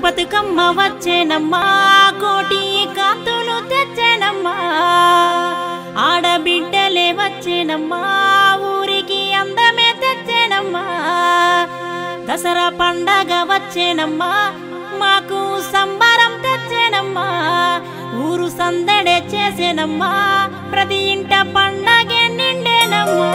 బతుకమ్మ వచ్చేనమ్మా కోటి కాతులు తెచ్చేనమ్మా ఆడబిడ్డలే వచ్చేనమ్మా ఊరికి అందమే తెచ్చేనమ్మా దసరా పండగ వచ్చేనమ్మా మాకు సంబరం తెచ్చేనమ్మా ఊరు సందడే చేసేనమ్మా ప్రతి ఇంట పండగే నిండేనమ్మా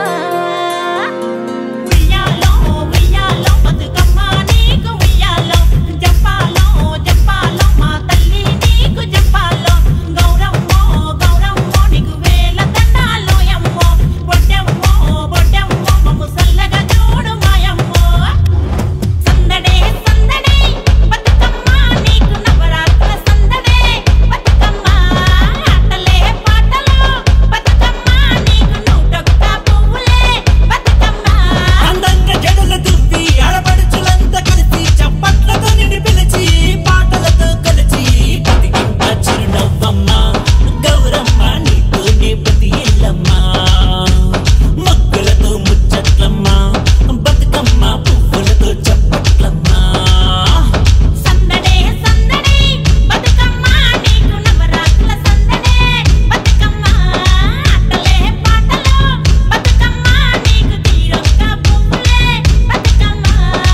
ఉయ్యాలో ఉయ్యాలో బతుకమ్మ నీకు ఉయ్యాలో జపాలో జపాలో మా తల్లి నీకు జపాలో గౌరమ్మో గౌరమ్మో నీకు వేల దండాలో యమ్మో బొడ్డమ్మో బొడ్డమ్మో మమ్ము సల్లగా చూడు మాయమ్మో సందడే సందడే బతుకమ్మ నీకు నవరాత్ర సందడే బతుకమ్మ ఆటలే పాటలు బతుకమ్మ నీకు నూటొక్క పువ్వులే బతుకమ్మ అందంగా జడలు దువ్వి ఆడపడుచులంతా కలిసి చప్పట్లతో నిన్ను పిలిచి పాటలతో కలిసి బతికింత చిరునవ్వమ్మ గౌరమ్మ నీకు నీ ప్రతి ఎల్లమ్మ మగ్గులతో ముచ్చట్లమ్మ బతుకమ్మ పువ్వులతో చప్పట్లమ్మ సందడే సందడే బతుకమ్మ నీకు నవరాత్రుల సందడే బతుకమ్మ ఆటలే పాటలు బతుకమ్మ నీకు తీరొక్క పువ్వులే బతుకమ్మ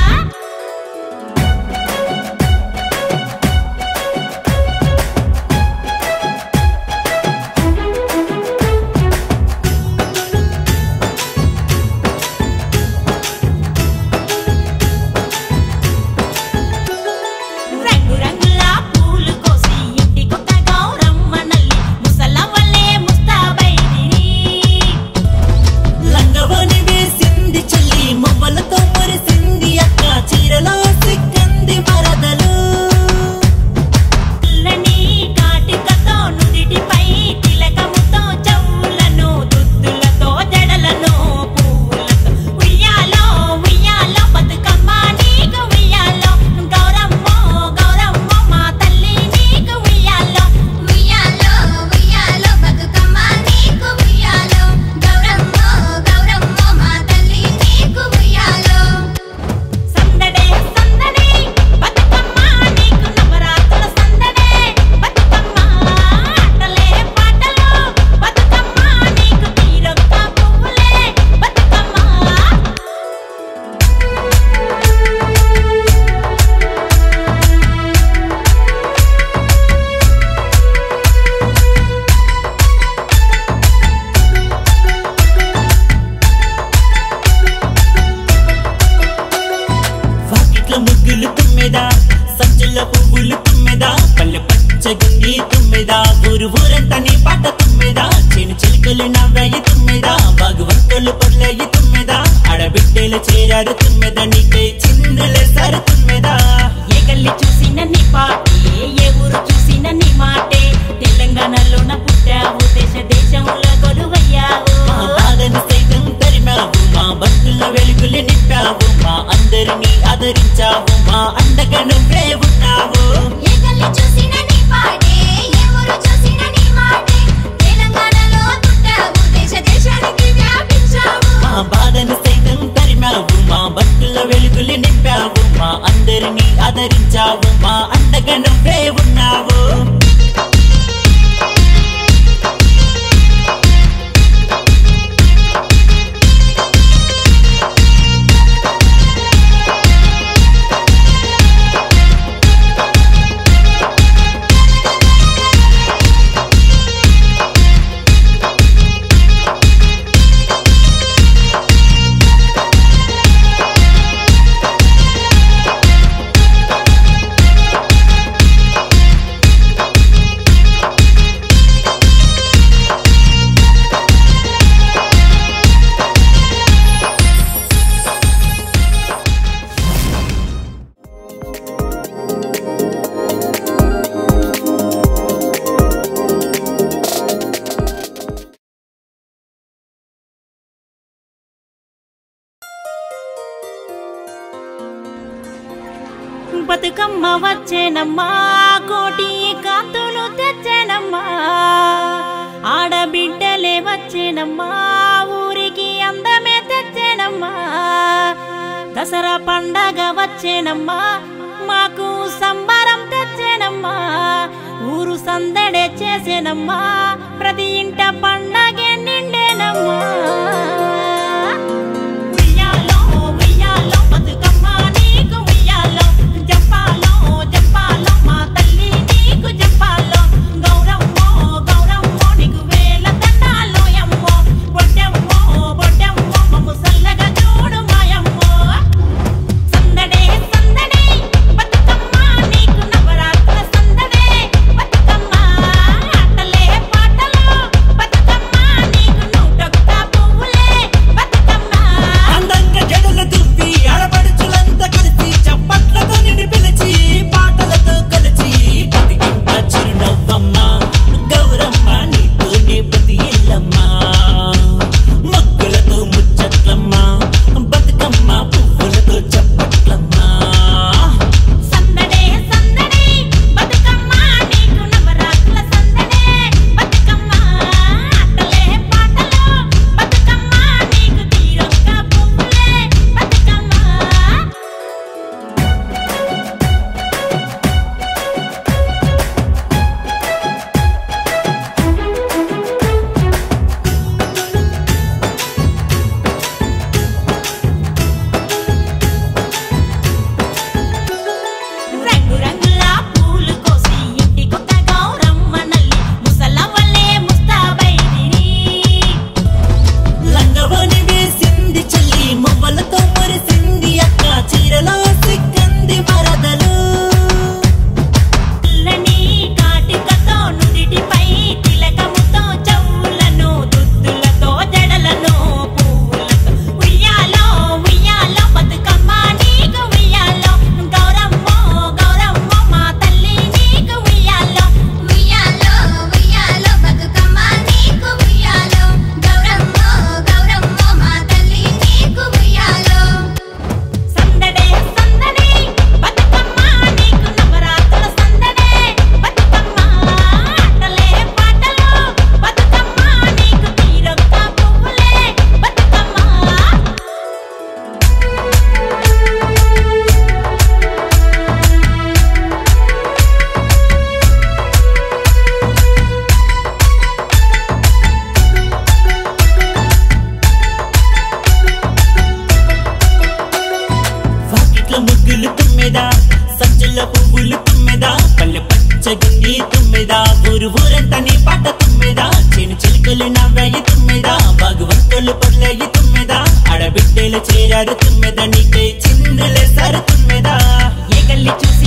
రంగు రంగుల పూలు కోసి ఇంటికొక గౌరమ్మ నల్లి ముసల వల్లే ముస్తాబైదిరి లంగవని వేసింది చల్లి మువ్వలతో మురిసింది అక్క చీరలో సిక్కంది మరదలు పిల్లని కాటికతో నుదిటిపై తిలకముతో చెవులను దుద్దులతో జడలను పువ్వులతో ఉయ్యాలో ఉయ్యాలో బతుకమ్మ నీకు ఉయ్యాలో గౌరమ్మో గౌరమ్మో మా తల్లి నీకు ఉయ్యాలో ఉయ్యాలో ఉయ్యాలో బతుకమ్మ నీకు ఉయ్యాలో గౌరమ్మో గౌరమ్మో మా తల్లి నీకు ఉయ్యాలో సందడే సందడే బతుకమ్మ నీకు నవరాత్రుల సందడే బతుకమ్మ ఆటలే పాటలు బతుకమ్మ నీకు తీరొక్క పువ్వులే బతుకమ్మ వాకిట్ల ముగ్గులు తుమ్మెదా సంచుల పువ్వులు తుమ్మెదా పల్లె పచ్చగుండి తుమ్మెదా ఊరు ఊరంతా నీ పాట తుమ్మెదా చేను చిలుకలు నవ్వాయి తుమ్మెదా బాగువంతులు పొర్లయి తుమ్మెదా ఆడబిడ్డలు చేరారు తుమ్మెదా నీకై చిందులే సరు తుమ్మెదా ఏ గల్లి చూసిన నీ పాటే ఏ ఊరు చూసిన నీ మాటే తెలంగాణలోన పుట్టావు దేశ దేశంలో కొలువయ్యావు మా బాధను సైతం తరిమావు మా బతుకుల వెలుగులు నింపావు మా అందరినీ ఆదరించావు మా అండగా నువ్వే ఉన్నావు ఏ గల్లి చూసిన నీ పాటే ఏ ఊరు చూసిన నీ మాటే తెలంగాణలో పుట్టావు దేశ దేశానికి వ్యాపించావు మా బాధను సైతం తరిమావు మా బతుకుల వెలుగులు నింపావు మా అందరినీ ఆదరించావు మా అండగా నువ్వే ఉన్నావు బతుకమ్మ వచ్చేనమ్మా కోటి కాతులు తెచ్చేనమ్మా ఆడబిడ్డలే వచ్చేనమ్మా ఊరికి అందమే తెచ్చేనమ్మా దసరా పండగ వచ్చేనమ్మా మాకు సంబరం తెచ్చేనమ్మా ఊరు సందడే చేసేనమ్మా ప్రతి ఇంట పండగే నిండేనమ్మా ఉయ్యాలో ఉయ్యాలో బతుకమ్మ నీకు ఉయ్యాలో జంపాలో జంపాలో మా తల్లి నీకు జంపాలో గౌరమ్మో గౌరమ్మో నీకు వేల దండాలో యమ్మో బొడ్డమ్మో బొడ్డమ్మో మమ్ము సల్లగా చూడు మాయమ్మో సందడే సందడే బతుకమ్మ నీకు నవరాత్రుల సందడే బతుకమ్మ ఆటలే పాటలు బతుకమ్మ నీకు నూటొక్క పువ్వులే బతుకమ్మ అందంగా జడలు దువ్వి ఆడపడుచులంతా కలిసి చప్పట్లతో నిన్ను పిలిచి పాటలతో కలిసి బతికింత చిరునవ్వమ్మ గౌరమ్మ నీతోనే ప్రతి ఇల్లమ్మ మగ్గులతో ముచ్చట్లమ్మ బతుకమ్మ పువ్వులతో చప్పట్లమ్మ సందడే సందడే బతుకమ్మ నీకు నవరాత్రుల సందడే బతుకమ్మ ఆటలే పాటలు బతుకమ్మ నీకు తీరొక్క పువ్వులే బతుకమ్మ రంగు రంగుల పూలు కోసి ఇంటికొక గౌరమ్మ నల్లి ముసలవల్లే ముస్తాబైదిరి లంగవని వేసింది చల్లి మువ్వలతో మురిసింది అక్క చీరలో సిక్కంది మరదలు పిల్లని కాటికతో నుదిటిపై తిలకముతో చెవులను దుద్దులతో జడలను పువ్వులతో ఉయ్యాలో ఉయ్యాలో బతుకమ్మ నీకు ఉయ్యాలో గౌరమ్మో గౌరమ్మో మా తల్లి నీకు ఉయ్యాలో ఉయ్యాలో ఉయ్యాలో బతుకమ్మ నీకు ఉయ్యాలో గౌరమ్మో గౌరమ్మో మా తల్లి నీకు ఉయ్యాలో సందడే సందడే బతుకమ్మ నీకు నవరాత్రుల సందడే బతుకమ్మ ఆటలే పాటలు బతుకమ్మ నీకు తీరొక్క పువ్వులే బతుకమ్మ వాకిట్ల ముగ్గులు తుమ్మెదా సంచుల పువ్వులు తుమ్మెదా పల్లె పచ్చగుండి తుమ్మెదా ఊరు ఊరంతా నీ పాట తుమ్మెదా చేను చిలుకలు నవ్వాయి తుమ్మెదా భగవంతులు పొర్లయి తుమ్మెదా ఆడబిడ్డలు చేరారు తుమ్మెదా నీకై చిందులేసారు తుమ్మెదా ఏ గల్లి చూసి